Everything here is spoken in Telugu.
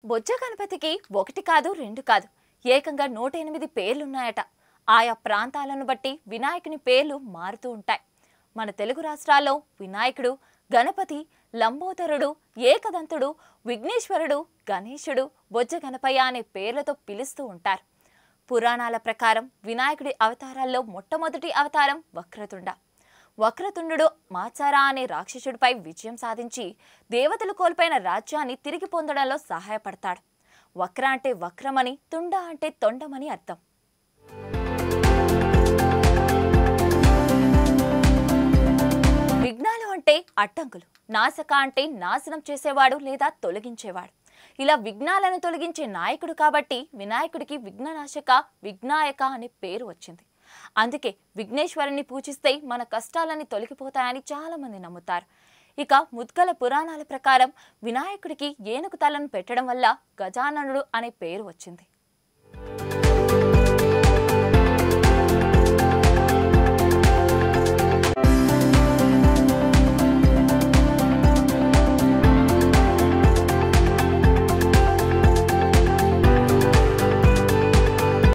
బొజ్జ గణపతికి ఒకటి కాదు రెండు కాదు ఏకంగా నూట ఎనిమిది పేర్లున్నాయట ఆయా ప్రాంతాలను బట్టి వినాయకుని పేర్లు మారుతూ ఉంటాయి మన తెలుగు రాష్ట్రాల్లో వినాయకుడు గణపతి లంబోదరుడు ఏకదంతుడు విఘ్నేశ్వరుడు గణేశుడు బొజ్జ గణపయ్య అనే పేర్లతో పిలుస్తూ ఉంటారు పురాణాల ప్రకారం వినాయకుడి అవతారాల్లో మొట్టమొదటి అవతారం వక్రతుండ వక్రతుండు మాచారా అనే రాక్షసుడిపై విజయం సాధించి దేవతలు కోల్పోయిన రాజ్యాన్ని తిరిగి పొందడంలో సహాయపడతాడు వక్ర అంటే వక్రమని తుండ అంటే తొండమని అర్థం విఘ్నాలు అంటే అడ్డంకులు నాశక అంటే నాశనం చేసేవాడు లేదా తొలగించేవాడు ఇలా విఘ్నాలను తొలగించే నాయకుడు కాబట్టి వినాయకుడికి విఘ్ననాశక విఘ్నాయక అనే పేరు వచ్చింది అందుకే విఘ్నేశ్వరుని పూజిస్తే మన కష్టాలన్నీ తొలగిపోతాయని చాలా మంది నమ్ముతారు ఇక ముద్గల పురాణాల ప్రకారం వినాయకుడికి ఏనుగు తలను పెట్టడం వల్ల గజాననుడు అనే పేరు వచ్చింది